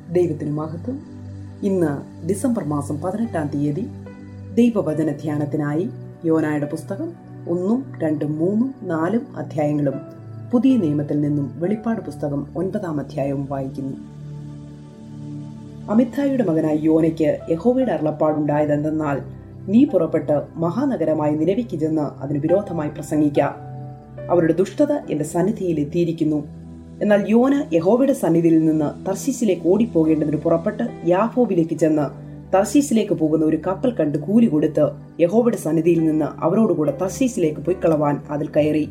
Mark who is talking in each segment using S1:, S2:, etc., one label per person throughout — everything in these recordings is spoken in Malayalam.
S1: ദൈവത്തിന് മഹത്വം ഇന്ന് ഡിസംബർ മാസം പതിനെട്ടാം തീയതി ദൈവവചന ധ്യാനത്തിനായി യോനായുടെ പുസ്തകം ഒന്നും രണ്ടും മൂന്നും നാലും അധ്യായങ്ങളും പുതിയ നിയമത്തിൽ നിന്നും വെളിപ്പാട് പുസ്തകം ഒൻപതാം അധ്യായവും വായിക്കുന്നു അമിതായുടെ മകനായ യോനയ്ക്ക് യഹോവയുടെ അരുളപ്പാടുണ്ടായതെന്തെന്നാൽ നീ പുറപ്പെട്ട് മഹാനഗരമായ നിലവിക്ക് ചെന്ന് അതിന് വിരോധമായി പ്രസംഗിക്കാം അവരുടെ ദുഷ്ടത എന്റെ സന്നിധിയിൽ എത്തിയിരിക്കുന്നു എന്നാൽ യോന യഹോവയുടെ സന്നിധിയിൽ നിന്ന് തർശീസിലേക്ക് ഓടിപ്പോകേണ്ടതിന് പുറപ്പെട്ട് യാഹോവിലേക്ക് ചെന്ന് തർശീസിലേക്ക് പോകുന്ന ഒരു കപ്പൽ കണ്ട് കൂലി കൊടുത്ത് യഹോവയുടെ സന്നിധിയിൽ നിന്ന് അവരോടുകൂടെ തർശീസിലേക്ക് പൊയ്ക്കളവാൻ അതിൽ കയറി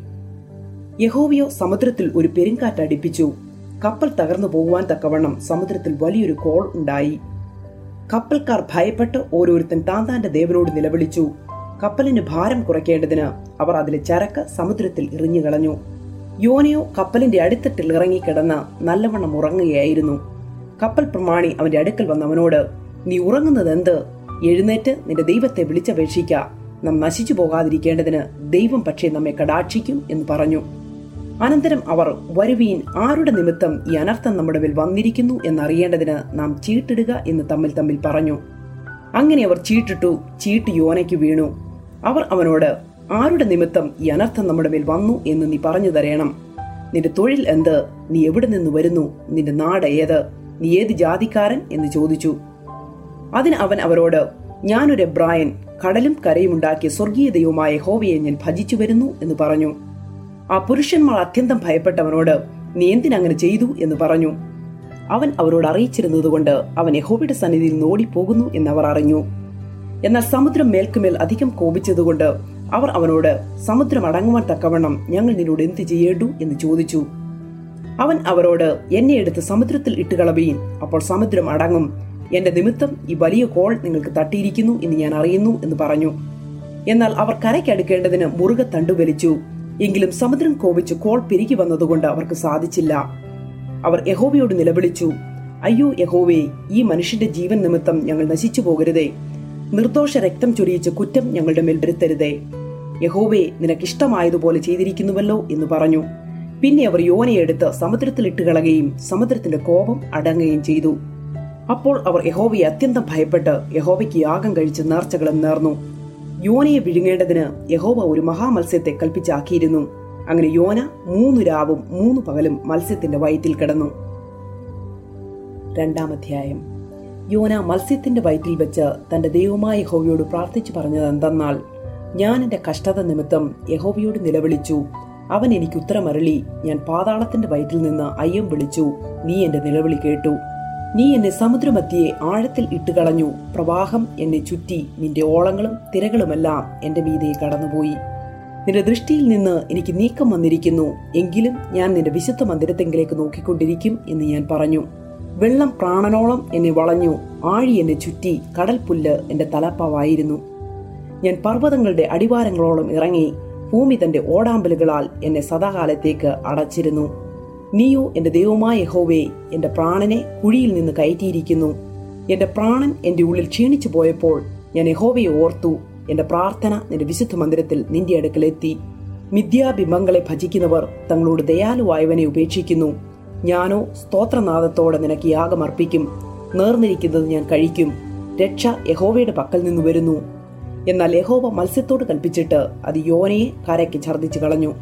S1: യഹോവയോ സമുദ്രത്തിൽ ഒരു പെരുങ്കാറ്റ് അടിപ്പിച്ചു കപ്പൽ തകർന്നു പോകുവാൻ തക്കവണ്ണം സമുദ്രത്തിൽ വലിയൊരു കോൾ ഉണ്ടായി കപ്പൽക്കാർ ഭയപ്പെട്ട് ഓരോരുത്തൻ താൻ താന്റെ ദേവനോട് നിലവിളിച്ചു കപ്പലിന് ഭാരം കുറയ്ക്കേണ്ടതിന് അവർ അതിലെ ചരക്ക് സമുദ്രത്തിൽ എറിഞ്ഞു കളഞ്ഞു യോനയോ കപ്പലിന്റെ അടിത്തട്ടിൽ ഇറങ്ങിക്കിടന്ന് നല്ലവണ്ണം ഉറങ്ങുകയായിരുന്നു കപ്പൽ പ്രമാണി അവന്റെ അടുക്കൽ വന്ന അവനോട് നീ ഉറങ്ങുന്നത് എന്ത് എഴുന്നേറ്റ് നിന്റെ ദൈവത്തെ വിളിച്ചപേക്ഷിക്ക നാം നശിച്ചു പോകാതിരിക്കേണ്ടതിന് ദൈവം പക്ഷേ നമ്മെ കടാക്ഷിക്കും എന്ന് പറഞ്ഞു അനന്തരം അവർ വരുവീൻ ആരുടെ നിമിത്തം ഈ അനർത്ഥം നമ്മുടെ മേൽ വന്നിരിക്കുന്നു എന്നറിയേണ്ടതിന് നാം ചീട്ടിടുക എന്ന് തമ്മിൽ തമ്മിൽ പറഞ്ഞു അങ്ങനെ അവർ ചീട്ടിട്ടു ചീട്ട് യോനയ്ക്ക് വീണു അവർ അവനോട് ആരുടെ നിമിത്തം ഈ അനർത്ഥം നമ്മുടെ മേൽ വന്നു എന്ന് നീ പറഞ്ഞു തരയണം നിന്റെ തൊഴിൽ എന്ത് നീ എവിടെ നിന്ന് വരുന്നു നിന്റെ നാട് ഏത് നീ ഏത് ജാതിക്കാരൻ എന്ന് ചോദിച്ചു അതിന് അവൻ അവരോട് ഞാനൊരു എബ്രായൻ കടലും കരയും ഉണ്ടാക്കിയ സ്വർഗീയ ദൈവമായ ഹോവയെ ഞാൻ ഭജിച്ചു വരുന്നു എന്ന് പറഞ്ഞു ആ പുരുഷന്മാർ അത്യന്തം ഭയപ്പെട്ടവനോട് നീ എന്തിനങ്ങനെ ചെയ്തു എന്ന് പറഞ്ഞു അവൻ അവരോട് അറിയിച്ചിരുന്നതുകൊണ്ട് അവൻ യഹോവയുടെ സന്നിധിയിൽ നിന്ന് ഓടിപ്പോകുന്നു എന്നവർ അറിഞ്ഞു എന്നാൽ സമുദ്രം മേൽക്കുമേൽ അധികം കോപിച്ചതുകൊണ്ട് അവർ അവനോട് സമുദ്രം അടങ്ങുവാൻ തക്കവണ്ണം ഞങ്ങൾ നിന്നോട് എന്ത് ചെയ്യേണ്ടു എന്ന് ചോദിച്ചു അവൻ അവരോട് എന്നെ എടുത്ത് സമുദ്രത്തിൽ ഇട്ടുകളവീൻ അപ്പോൾ സമുദ്രം അടങ്ങും എന്റെ നിമിത്തം ഈ വലിയ കോൾ നിങ്ങൾക്ക് തട്ടിയിരിക്കുന്നു എന്ന് ഞാൻ അറിയുന്നു എന്ന് പറഞ്ഞു എന്നാൽ അവർ കരയ്ക്കടുക്കേണ്ടതിന് മുറുകെ തണ്ടുവലിച്ചു എങ്കിലും സമുദ്രം കോപിച്ച് കോൾ പെരുകി വന്നതുകൊണ്ട് അവർക്ക് സാധിച്ചില്ല അവർ യഹോവയോട് നിലവിളിച്ചു അയ്യോ യഹോവേ ഈ മനുഷ്യന്റെ ജീവൻ നിമിത്തം ഞങ്ങൾ നശിച്ചു പോകരുതേ നിർദോഷ രക്തം ചൊരിയിച്ച കുറ്റം ഞങ്ങളുടെ മേൽ വരുത്തരുതേ യഹോവേ നിനക്കിഷ്ടമായതുപോലെ ചെയ്തിരിക്കുന്നുവല്ലോ എന്ന് പറഞ്ഞു പിന്നെ അവർ യോനയെടുത്ത് സമുദ്രത്തിൽ ഇട്ടുകളയുകയും സമുദ്രത്തിന്റെ കോപം അടങ്ങുകയും ചെയ്തു അപ്പോൾ അവർ യഹോവയെ അത്യന്തം ഭയപ്പെട്ട് യഹോവയ്ക്ക് യാഗം കഴിച്ച് നേർച്ചകളും നേർന്നു യോനയെ വിഴുങ്ങേണ്ടതിന് യഹോവ ഒരു മഹാമത്സ്യത്തെ കൽപ്പിച്ചാക്കിയിരുന്നു അങ്ങനെ യോന മൂന്ന് രാവും മൂന്ന് പകലും മത്സ്യത്തിന്റെ വയറ്റിൽ കിടന്നു രണ്ടാമധ്യായം യോന മത്സ്യത്തിന്റെ വയറ്റിൽ വെച്ച് തന്റെ ദൈവമായ യഹോവയോട് പ്രാർത്ഥിച്ചു പറഞ്ഞത് എന്തെന്നാൽ ഞാൻ എന്റെ കഷ്ടത നിമിത്തം യഹോവയോട് നിലവിളിച്ചു അവൻ എനിക്ക് ഉത്തരമരളി ഞാൻ പാതാളത്തിന്റെ വയറ്റിൽ നിന്ന് അയ്യം വിളിച്ചു നീ എന്റെ നിലവിളി കേട്ടു നീ എന്നെ സമുദ്രമധ്യയെ ആഴത്തിൽ ഇട്ടുകളഞ്ഞു പ്രവാഹം എന്നെ ചുറ്റി നിന്റെ ഓളങ്ങളും തിരകളുമെല്ലാം എന്റെ മീതെ കടന്നുപോയി നിന്റെ ദൃഷ്ടിയിൽ നിന്ന് എനിക്ക് നീക്കം വന്നിരിക്കുന്നു എങ്കിലും ഞാൻ നിന്റെ വിശുദ്ധ മന്ദിരത്തെങ്കിലേക്ക് നോക്കിക്കൊണ്ടിരിക്കും എന്ന് ഞാൻ പറഞ്ഞു വെള്ളം പ്രാണനോളം എന്നെ വളഞ്ഞു ആഴി എന്നെ ചുറ്റി കടൽ പുല്ല് എന്റെ തലപ്പാവായിരുന്നു ഞാൻ പർവ്വതങ്ങളുടെ അടിവാരങ്ങളോളം ഇറങ്ങി ഭൂമി തന്റെ ഓടാമ്പലുകളാൽ എന്നെ സദാകാലത്തേക്ക് അടച്ചിരുന്നു നീയോ എന്റെ ദൈവമായ യഹോവേ എന്റെ പ്രാണനെ കുഴിയിൽ നിന്ന് കയറ്റിയിരിക്കുന്നു എന്റെ പ്രാണൻ എന്റെ ഉള്ളിൽ ക്ഷീണിച്ചു പോയപ്പോൾ ഞാൻ യഹോവയെ ഓർത്തു എന്റെ പ്രാർത്ഥന നിന്റെ വിശുദ്ധ മന്ദിരത്തിൽ നിന്റെ അടുക്കലെത്തി മിഥ്യാബിംബങ്ങളെ ഭജിക്കുന്നവർ തങ്ങളോട് ദയാലുവായവനെ ഉപേക്ഷിക്കുന്നു ഞാനോ സ്തോത്രനാദത്തോടെ നിനക്ക് യാഗമർപ്പിക്കും നേർന്നിരിക്കുന്നത് ഞാൻ കഴിക്കും രക്ഷ യഹോവയുടെ പക്കൽ നിന്ന് വരുന്നു എന്നാൽ യഹോവ മത്സ്യത്തോട് കൽപ്പിച്ചിട്ട് അത് യോനയെ കരയ്ക്ക് ഛർദ്ദിച്ചു കളഞ്ഞു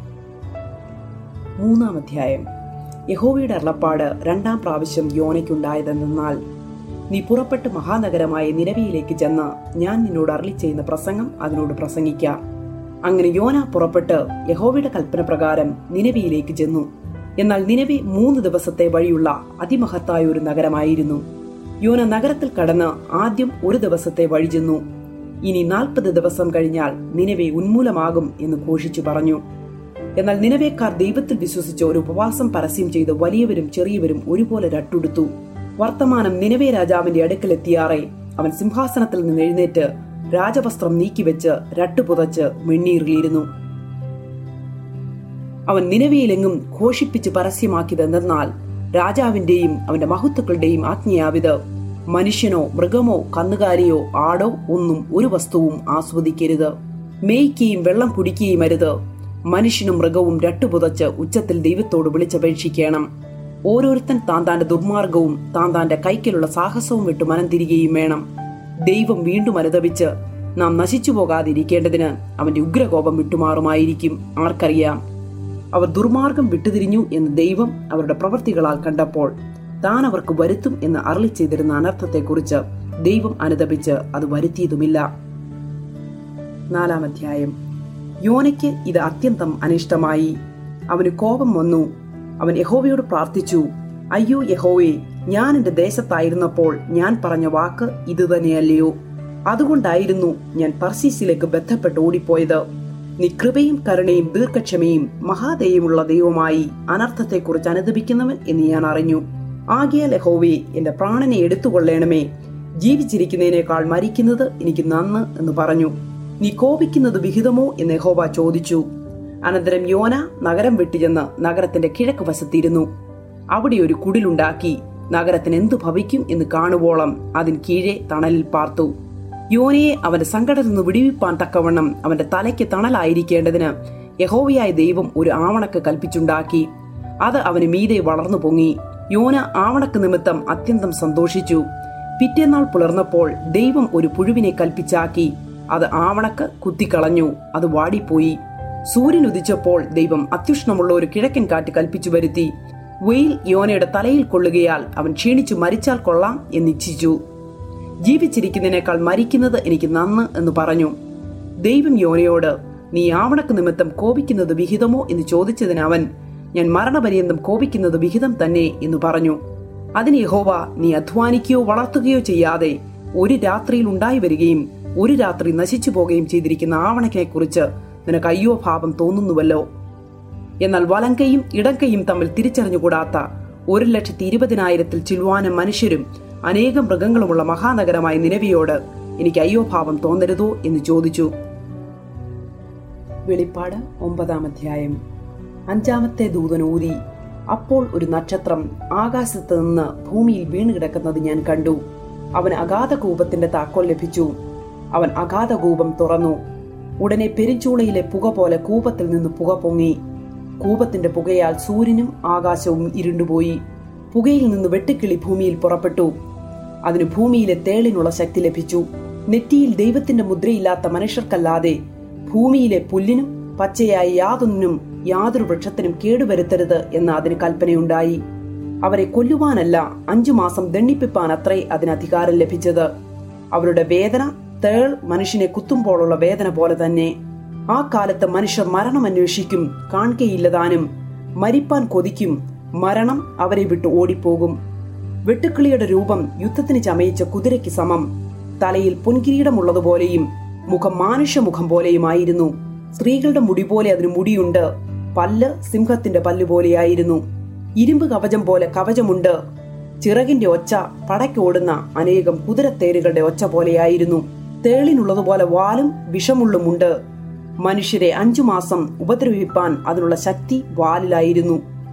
S1: മൂന്നാം അധ്യായം യഹോവയുടെ അരുളപ്പാട് രണ്ടാം പ്രാവശ്യം യോനയ്ക്കുണ്ടായതെന്നാൽ നീ പുറപ്പെട്ട് മഹാനഗരമായ നിലവിയിലേക്ക് ചെന്ന് ഞാൻ നിന്നോട് അരളി ചെയ്യുന്ന പ്രസംഗം അതിനോട് പ്രസംഗിക്ക അങ്ങനെ യോന പുറപ്പെട്ട് യഹോവയുടെ കൽപ്പന പ്രകാരം നിലവിയിലേക്ക് ചെന്നു എന്നാൽ നിലവി മൂന്ന് ദിവസത്തെ വഴിയുള്ള അതിമഹത്തായ ഒരു നഗരമായിരുന്നു യോന നഗരത്തിൽ കടന്ന് ആദ്യം ഒരു ദിവസത്തെ വഴി ചെന്നു ഇനി നാൽപ്പത് ദിവസം കഴിഞ്ഞാൽ നിലവെ ഉന്മൂലമാകും എന്ന് ഘോഷിച്ചു പറഞ്ഞു എന്നാൽ നിലവേക്കാർ ദൈവത്തിൽ വിശ്വസിച്ച് ഒരു ഉപവാസം പരസ്യം ചെയ്ത് വലിയവരും ചെറിയവരും ഒരുപോലെ രട്ടുടുത്തു വർത്തമാനം നിലവേ രാജാവിന്റെ അടുക്കലെത്തിയാറെ അവൻ സിംഹാസനത്തിൽ നിന്ന് എഴുന്നേറ്റ് രാജവസ്ത്രം നീക്കിവെച്ച് രട്ടുപുതച്ച് വെണ്ണീറിലിരുന്നു അവൻ നിലവിയിലെങ്ങും ഘോഷിപ്പിച്ച് പരസ്യമാക്കിയതെന്നാൽ രാജാവിന്റെയും അവന്റെ മഹത്തുക്കളുടെയും ആജ്ഞയാവിത് മനുഷ്യനോ മൃഗമോ കന്നുകാലിയോ ആടോ ഒന്നും ഒരു വസ്തുവും ആസ്വദിക്കരുത് മേയ്ക്കുകയും വെള്ളം കുടിക്കുകയും അരുത് മനുഷ്യനും മൃഗവും രട്ടുപുതച്ച് ഉച്ചത്തിൽ ദൈവത്തോട് വിളിച്ചപേക്ഷിക്കണം ഓരോരുത്തൻ താൻ താന്റെ ദുർമാർഗവും താൻ താന്റെ കൈക്കലുള്ള സാഹസവും വിട്ട് മനം തിരികെയും വേണം ദൈവം വീണ്ടും അനുദപിച്ച് നാം നശിച്ചു പോകാതിരിക്കേണ്ടതിന് അവന്റെ ഉഗ്രകോപം വിട്ടുമാറുമായിരിക്കും ആർക്കറിയാം അവർ ദുർമാർഗം വിട്ടുതിരിഞ്ഞു എന്ന് ദൈവം അവരുടെ പ്രവൃത്തികളാൽ കണ്ടപ്പോൾ താൻ അവർക്ക് വരുത്തും എന്ന് അരളി ചെയ്തിരുന്ന അനർത്ഥത്തെക്കുറിച്ച് ദൈവം അനുദപിച്ച് അത് വരുത്തിയതുമില്ല നാലാം അധ്യായം യോനയ്ക്ക് ഇത് അത്യന്തം അനിഷ്ടമായി അവന് കോപം വന്നു അവൻ യഹോവയോട് പ്രാർത്ഥിച്ചു അയ്യോ യഹോവേ ഞാൻ എന്റെ ദേശത്തായിരുന്നപ്പോൾ ഞാൻ പറഞ്ഞ വാക്ക് ഇത് തന്നെയല്ലയോ അതുകൊണ്ടായിരുന്നു ഞാൻ പർസീസിലേക്ക് ബന്ധപ്പെട്ട് ഓടിപ്പോയത് നീ കൃപയും കരുണയും ദീർഘക്ഷമയും മഹാദയമുള്ള ദൈവമായി അനർത്ഥത്തെക്കുറിച്ച് അനുദപിക്കുന്നവൻ എന്ന് ഞാൻ അറിഞ്ഞു ആകിയാൽ യഹോവേ എന്റെ പ്രാണനെ എടുത്തുകൊള്ളണമേ ജീവിച്ചിരിക്കുന്നതിനേക്കാൾ മരിക്കുന്നത് എനിക്ക് നന്ന് എന്ന് പറഞ്ഞു നീ കോപിക്കുന്നത് വിഹിതമോ എന്ന് യഹോവ ചോദിച്ചു അനന്തരം യോന നഗരം വിട്ടുചെന്ന് നഗരത്തിന്റെ കിഴക്ക് വശത്തിരുന്നു അവിടെ ഒരു കുടിലുണ്ടാക്കി നഗരത്തിന് എന്തു ഭവിക്കും എന്ന് കാണുവോളം അതിന് കീഴെ തണലിൽ പാർത്തു യോനയെ അവന്റെ സങ്കടത്തിൽ നിന്ന് വിടിവിപ്പാൻ തക്കവണ്ണം അവന്റെ തലയ്ക്ക് തണലായിരിക്കേണ്ടതിന് യഹോവയായ ദൈവം ഒരു ആവണക്ക് കൽപ്പിച്ചുണ്ടാക്കി അത് അവന് മീതെ വളർന്നു പൊങ്ങി യോന ആവണക്ക് നിമിത്തം അത്യന്തം സന്തോഷിച്ചു പിറ്റേന്നാൾ പുലർന്നപ്പോൾ ദൈവം ഒരു പുഴുവിനെ കൽപ്പിച്ചാക്കി അത് ആവണക്ക് കുത്തിക്കളഞ്ഞു അത് വാടിപ്പോയി സൂര്യൻ ഉദിച്ചപ്പോൾ ദൈവം അത്യുഷ്ണമുള്ള ഒരു കിഴക്കൻ കാറ്റ് കൽപ്പിച്ചു വരുത്തി വെയിൽ യോനയുടെ തലയിൽ കൊള്ളുകയാൽ അവൻ ക്ഷീണിച്ചു മരിച്ചാൽ കൊള്ളാം എന്നിച്ഛിച്ചു ജീവിച്ചിരിക്കുന്നതിനേക്കാൾ മരിക്കുന്നത് എനിക്ക് നന്ന് എന്ന് പറഞ്ഞു ദൈവം യോനയോട് നീ ആവണക്ക് നിമിത്തം കോപിക്കുന്നത് വിഹിതമോ എന്ന് ചോദിച്ചതിന് അവൻ ഞാൻ മരണപര്യന്തം കോപിക്കുന്നത് വിഹിതം തന്നെ എന്ന് പറഞ്ഞു അതിന് യഹോവ നീ അധ്വാനിക്കുകയോ വളർത്തുകയോ ചെയ്യാതെ ഒരു രാത്രിയിൽ ഉണ്ടായി വരികയും ഒരു രാത്രി നശിച്ചു പോകുകയും ചെയ്തിരിക്കുന്ന ആവണക്കിനെ കുറിച്ച് നിനക്ക് അയ്യോ ഭാവം തോന്നുന്നുവല്ലോ എന്നാൽ വലങ്കയും ഇടങ്കയും തമ്മിൽ തിരിച്ചറിഞ്ഞുകൂടാത്ത ഒരു ലക്ഷത്തി ഇരുപതിനായിരത്തിൽ ചിൽവാനം മനുഷ്യരും അനേകം മൃഗങ്ങളുമുള്ള മഹാനഗരമായ നിലവിയോട് എനിക്ക് അയ്യോ ഭാവം തോന്നരുതോ എന്ന് ചോദിച്ചു വെളിപ്പാട് ഒമ്പതാം അധ്യായം അഞ്ചാമത്തെ ദൂതൻ ഊതി അപ്പോൾ ഒരു നക്ഷത്രം ആകാശത്ത് നിന്ന് ഭൂമിയിൽ വീണ് കിടക്കുന്നത് ഞാൻ കണ്ടു അവൻ അഗാധകൂപത്തിന്റെ താക്കോൽ ലഭിച്ചു അവൻ അഗാധകൂപം തുറന്നു ഉടനെ പെരിഞ്ചൂളയിലെ പുക പോലെ കൂപത്തിൽ നിന്ന് പുക പൊങ്ങി കൂപത്തിന്റെ പുകയാൽ സൂര്യനും ആകാശവും ഇരുണ്ടുപോയി പുകയിൽ നിന്ന് വെട്ടുക്കിളി ഭൂമിയിൽ പുറപ്പെട്ടു അതിന് ഭൂമിയിലെ തേളിനുള്ള ശക്തി ലഭിച്ചു നെറ്റിയിൽ ദൈവത്തിന്റെ മുദ്രയില്ലാത്ത മനുഷ്യർക്കല്ലാതെ ഭൂമിയിലെ പുല്ലിനും പച്ചയായ യാതൊന്നിനും യാതൊരു വൃക്ഷത്തിനും കേടുവരുത്തരുത് എന്ന അതിന് കൽപ്പനയുണ്ടായി അവരെ കൊല്ലുവാനല്ല അഞ്ചു മാസം ദണ്ഡിപ്പിപ്പാൻ അത്രേ അതിന് അധികാരം ലഭിച്ചത് അവരുടെ വേദന തേൾ മനുഷ്യനെ കുത്തുമ്പോഴുള്ള വേദന പോലെ തന്നെ ആ കാലത്ത് മനുഷ്യർ മരണം അന്വേഷിക്കും കാണുകയില്ലതാനും മരിപ്പാൻ കൊതിക്കും മരണം അവരെ വിട്ട് ഓടിപ്പോകും വെട്ടുക്കിളിയുടെ രൂപം യുദ്ധത്തിന് ചമയിച്ച കുതിരയ്ക്ക് സമം തലയിൽ പൊൻകിരീടമുള്ളതുപോലെയും മുഖം മാനുഷ്യമുഖം പോലെയുമായിരുന്നു സ്ത്രീകളുടെ മുടി പോലെ അതിന് മുടിയുണ്ട് പല്ല് സിംഹത്തിന്റെ പല്ല് പോലെയായിരുന്നു ഇരുമ്പ് കവചം പോലെ കവചമുണ്ട് ചിറകിന്റെ ഒച്ച പടയ്ക്കോടുന്ന അനേകം കുതിരത്തേരുകളുടെ ഒച്ച പോലെയായിരുന്നു തേളിനുള്ളതുപോലെ വാലും വിഷമുള്ളുമുണ്ട് മനുഷ്യരെ അഞ്ചു മാസം ഉപദ്രവിപ്പാൻ അതിനുള്ള ശക്തി വാലിലായിരുന്നു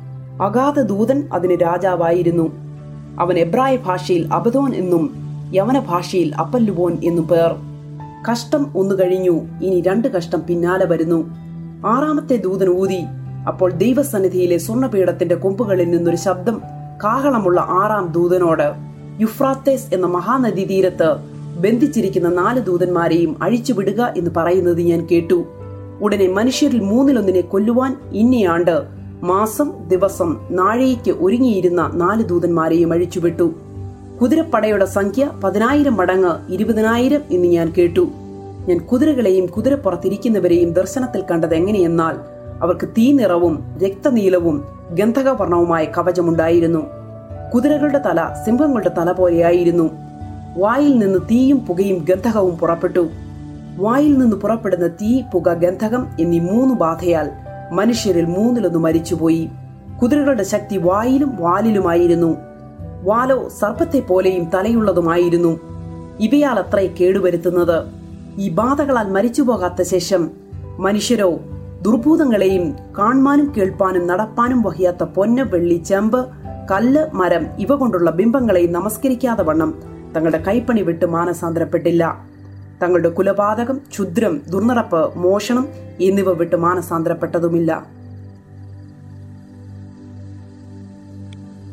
S1: അഗാധ ദൂതൻ അതിന് രാജാവായിരുന്നു അവൻ എബ്രായ ഭാഷയിൽ അബദോൻ എന്നും യവന ഭാഷയിൽ അപ്പല്ലുവോൻ എന്നും പേർ കഷ്ടം ഒന്നു കഴിഞ്ഞു ഇനി രണ്ട് കഷ്ടം പിന്നാലെ വരുന്നു ആറാമത്തെ ദൂതൻ ഊതി അപ്പോൾ ദൈവസന്നിധിയിലെ സ്വർണ്ണപീഠത്തിന്റെ കൊമ്പുകളിൽ നിന്നൊരു ശബ്ദം കാഹളമുള്ള ആറാം ദൂതനോട് യുഫ്രാത്തേസ് എന്ന മഹാനദി തീരത്ത് ബന്ധിച്ചിരിക്കുന്ന നാല് ദൂതന്മാരെയും അഴിച്ചുവിടുക എന്ന് പറയുന്നത് ഞാൻ കേട്ടു ഉടനെ മനുഷ്യരിൽ മൂന്നിലൊന്നിനെ കൊല്ലുവാൻ ഇന്നയാണ്ട് മാസം ദിവസം നാഴേക്ക് ഒരുങ്ങിയിരുന്ന നാല് ദൂതന്മാരെയും അഴിച്ചുവിട്ടു കുതിരപ്പടയുടെ സംഖ്യ പതിനായിരം മടങ്ങ് ഇരുപതിനായിരം എന്ന് ഞാൻ കേട്ടു ഞാൻ കുതിരകളെയും കുതിരപ്പുറത്തിരിക്കുന്നവരെയും ദർശനത്തിൽ കണ്ടത് എങ്ങനെയെന്നാൽ അവർക്ക് തീ നിറവും രക്തനീലവും ഗന്ധകവർണവുമായ കവചമുണ്ടായിരുന്നു കുതിരകളുടെ തല സിംഹങ്ങളുടെ തല പോലെയായിരുന്നു വായിൽ നിന്ന് തീയും പുകയും ഗന്ധകവും പുറപ്പെട്ടു വായിൽ നിന്ന് പുറപ്പെടുന്ന തീ പുക ഗന്ധകം എന്നീ മൂന്ന് ബാധയാൽ മനുഷ്യരിൽ മൂന്നിലൊന്ന് മരിച്ചുപോയി കുതിരകളുടെ ശക്തി വായിലും വാലിലുമായിരുന്നു വാലോ സർപ്പത്തെ പോലെയും തലയുള്ളതുമായിരുന്നു ഇവയാൽ അത്രേ കേടുവരുത്തുന്നത് ഈ ബാധകളാൽ മരിച്ചുപോകാത്ത ശേഷം മനുഷ്യരോ ദുർഭൂതങ്ങളെയും കാണാനും കേൾപ്പാനും നടപ്പാനും വഹിയാത്ത പൊന്ന് വെള്ളി ചെമ്പ് കല്ല് മരം ഇവ കൊണ്ടുള്ള ബിംബങ്ങളെയും നമസ്കരിക്കാതെ വണ്ണം തങ്ങളുടെ കൈപ്പണി വിട്ട് മാനസാന്തരപ്പെട്ടില്ല തങ്ങളുടെ കുലപാതകം ക്ഷുദ്രം ദുർനടപ്പ് മോഷണം എന്നിവ വിട്ട് മാനസാന്തരപ്പെട്ടതുമില്ല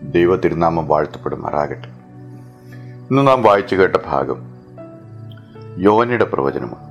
S2: ദൈവ തിരുനാമം വാഴ്ത്തപ്പെടുമാറാകട്ടെ ഇന്ന് നാം വായിച്ചു കേട്ട ഭാഗം യോനയുടെ പ്രവചനമാണ്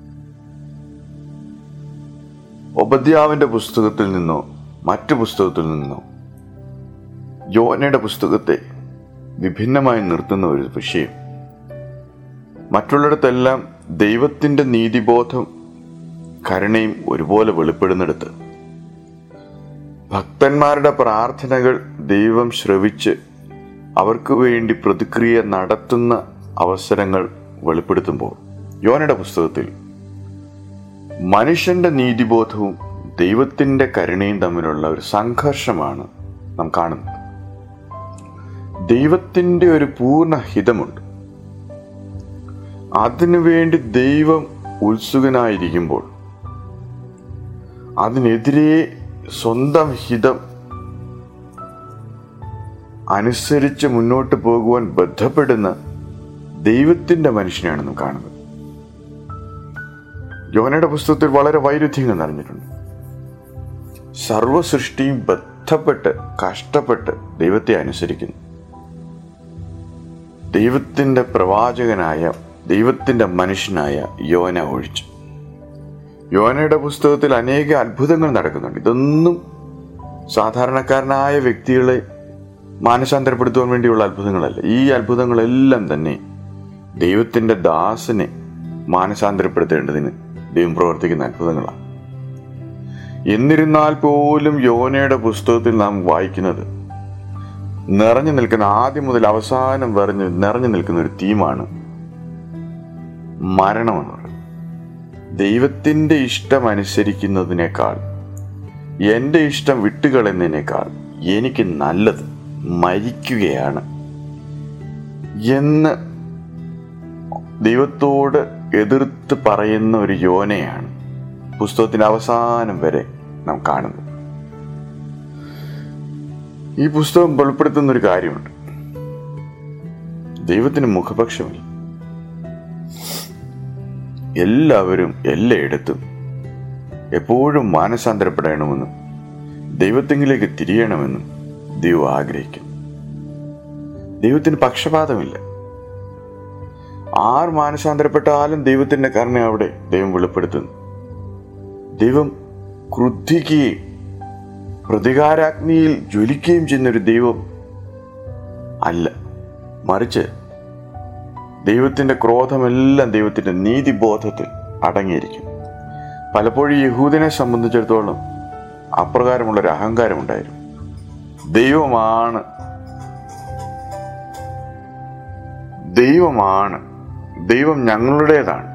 S2: ഒബദ്യാവിന്റെ പുസ്തകത്തിൽ നിന്നോ മറ്റു പുസ്തകത്തിൽ നിന്നോ യോനയുടെ പുസ്തകത്തെ വിഭിന്നമായി നിർത്തുന്ന ഒരു വിഷയം മറ്റുള്ളിടത്തെല്ലാം ദൈവത്തിന്റെ നീതിബോധം കരുണയും ഒരുപോലെ വെളിപ്പെടുന്നിടത്ത് ഭക്തന്മാരുടെ പ്രാർത്ഥനകൾ ദൈവം ശ്രവിച്ച് അവർക്ക് വേണ്ടി പ്രതിക്രിയ നടത്തുന്ന അവസരങ്ങൾ വെളിപ്പെടുത്തുമ്പോൾ യോനയുടെ പുസ്തകത്തിൽ മനുഷ്യന്റെ നീതിബോധവും ദൈവത്തിന്റെ കരുണയും തമ്മിലുള്ള ഒരു സംഘർഷമാണ് നാം കാണുന്നത് ദൈവത്തിന്റെ ഒരു പൂർണ്ണ ഹിതമുണ്ട് അതിനുവേണ്ടി ദൈവം ഉത്സുകനായിരിക്കുമ്പോൾ അതിനെതിരെ സ്വന്തം ഹിതം അനുസരിച്ച് മുന്നോട്ട് പോകുവാൻ ബന്ധപ്പെടുന്ന ദൈവത്തിന്റെ മനുഷ്യനെയാണ് നാം കാണുന്നത് യോനയുടെ പുസ്തകത്തിൽ വളരെ വൈരുദ്ധ്യങ്ങൾ നിറഞ്ഞിട്ടുണ്ട് സർവസൃഷ്ടിയും ബന്ധപ്പെട്ട് കഷ്ടപ്പെട്ട് ദൈവത്തെ അനുസരിക്കുന്നു ദൈവത്തിന്റെ പ്രവാചകനായ ദൈവത്തിന്റെ മനുഷ്യനായ യോന ഒഴിച്ചു യോനയുടെ പുസ്തകത്തിൽ അനേക അത്ഭുതങ്ങൾ നടക്കുന്നുണ്ട് ഇതൊന്നും സാധാരണക്കാരനായ വ്യക്തികളെ മാനസാന്തരപ്പെടുത്തുവാൻ വേണ്ടിയുള്ള അത്ഭുതങ്ങളല്ല ഈ അത്ഭുതങ്ങളെല്ലാം തന്നെ ദൈവത്തിന്റെ ദാസനെ മാനസാന്തരപ്പെടുത്തേണ്ടതിന് ദൈവം പ്രവർത്തിക്കുന്ന അത്ഭുതങ്ങളാണ് എന്നിരുന്നാൽ പോലും യോനയുടെ പുസ്തകത്തിൽ നാം വായിക്കുന്നത് നിറഞ്ഞു നിൽക്കുന്ന ആദ്യം മുതൽ അവസാനം വരഞ്ഞ് നിറഞ്ഞു നിൽക്കുന്ന ഒരു തീമാണ് മരണമെന്ന് പറയുന്നത് ദൈവത്തിന്റെ ഇഷ്ടം അനുസരിക്കുന്നതിനേക്കാൾ എന്റെ ഇഷ്ടം വിട്ടുകളയുന്നതിനേക്കാൾ എനിക്ക് നല്ലത് മരിക്കുകയാണ് എന്ന് ദൈവത്തോട് എതിർത്ത് പറയുന്ന ഒരു യോനയാണ് പുസ്തകത്തിന്റെ അവസാനം വരെ നാം കാണുന്നത് ഈ പുസ്തകം വെളിപ്പെടുത്തുന്ന ഒരു കാര്യമുണ്ട് ദൈവത്തിന് മുഖപക്ഷമില്ല എല്ലാവരും എല്ലായിടത്തും എപ്പോഴും മാനസാന്തരപ്പെടണമെന്നും ദൈവത്തെങ്കിലേക്ക് തിരിയണമെന്നും ദൈവം ആഗ്രഹിക്കുന്നു ദൈവത്തിന് പക്ഷപാതമില്ല ആർ മാനസാന്തരപ്പെട്ടാലും ദൈവത്തിന്റെ കരുണ അവിടെ ദൈവം വെളിപ്പെടുത്തുന്നു ദൈവം ക്രുദ്ധിക്കുകയും പ്രതികാരാഗ്നിയിൽ ജ്വലിക്കുകയും ചെയ്യുന്നൊരു ദൈവം അല്ല മറിച്ച് ദൈവത്തിന്റെ ക്രോധമെല്ലാം ദൈവത്തിന്റെ നീതിബോധത്തിൽ അടങ്ങിയിരിക്കും പലപ്പോഴും യഹൂദിനെ സംബന്ധിച്ചിടത്തോളം അപ്രകാരമുള്ളൊരു അഹങ്കാരം ഉണ്ടായിരുന്നു ദൈവമാണ് ദൈവമാണ് ദൈവം ഞങ്ങളുടേതാണ്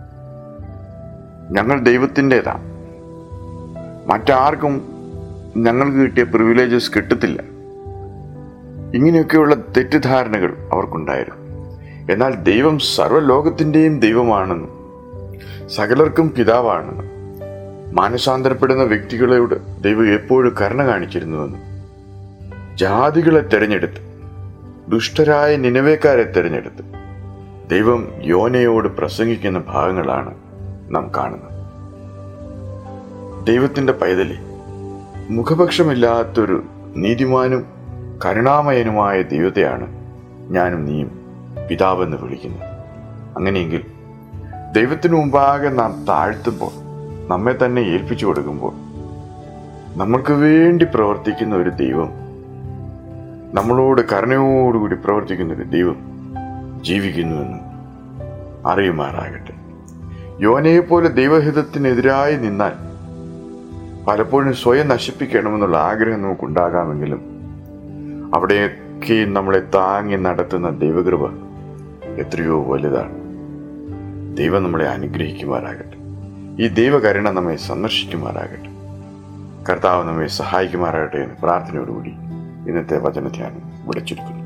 S2: ഞങ്ങൾ ദൈവത്തിൻ്റെതാണ് മറ്റാർക്കും ഞങ്ങൾക്ക് കിട്ടിയ പ്രിവിലേജസ് കിട്ടത്തില്ല ഇങ്ങനെയൊക്കെയുള്ള തെറ്റിദ്ധാരണകൾ അവർക്കുണ്ടായിരുന്നു എന്നാൽ ദൈവം സർവ്വലോകത്തിൻ്റെയും ദൈവമാണെന്നും സകലർക്കും പിതാവാണെന്നും മാനസാന്തരപ്പെടുന്ന വ്യക്തികളോട് ദൈവം എപ്പോഴും കരുണ കാണിച്ചിരുന്നുവെന്നും ജാതികളെ തെരഞ്ഞെടുത്ത് ദുഷ്ടരായ നിലവേക്കാരെ തെരഞ്ഞെടുത്ത് ദൈവം യോനയോട് പ്രസംഗിക്കുന്ന ഭാഗങ്ങളാണ് നാം കാണുന്നത് ദൈവത്തിന്റെ പൈതലി മുഖപക്ഷമില്ലാത്തൊരു നീതിമാനും കരുണാമയനുമായ ദൈവത്തെയാണ് ഞാനും നീയും പിതാവെന്ന് വിളിക്കുന്നത് അങ്ങനെയെങ്കിൽ ദൈവത്തിനു മുമ്പാകെ നാം താഴ്ത്തുമ്പോൾ നമ്മെ തന്നെ ഏൽപ്പിച്ചു കൊടുക്കുമ്പോൾ നമ്മൾക്ക് വേണ്ടി പ്രവർത്തിക്കുന്ന ഒരു ദൈവം നമ്മളോട് കരുണയോടുകൂടി പ്രവർത്തിക്കുന്ന ഒരു ദൈവം ജീവിക്കുന്നുവെന്ന് അറിയുമാറാകട്ടെ യോനയെ പോലെ ദൈവഹിതത്തിനെതിരായി നിന്നാൽ പലപ്പോഴും സ്വയം നശിപ്പിക്കണമെന്നുള്ള ആഗ്രഹം നമുക്കുണ്ടാകാമെങ്കിലും അവിടെയൊക്കെ നമ്മളെ താങ്ങി നടത്തുന്ന ദൈവകൃപ എത്രയോ വലുതാണ് ദൈവം നമ്മളെ അനുഗ്രഹിക്കുമാറാകട്ടെ ഈ ദൈവകരുണ നമ്മെ സന്ദർശിക്കുമാറാകട്ടെ കർത്താവ് നമ്മെ സഹായിക്കുമാറാകട്ടെ എന്ന് പ്രാർത്ഥനയോടുകൂടി ഇന്നത്തെ വചനധ്യാനം വിളിച്ചിരിക്കുന്നു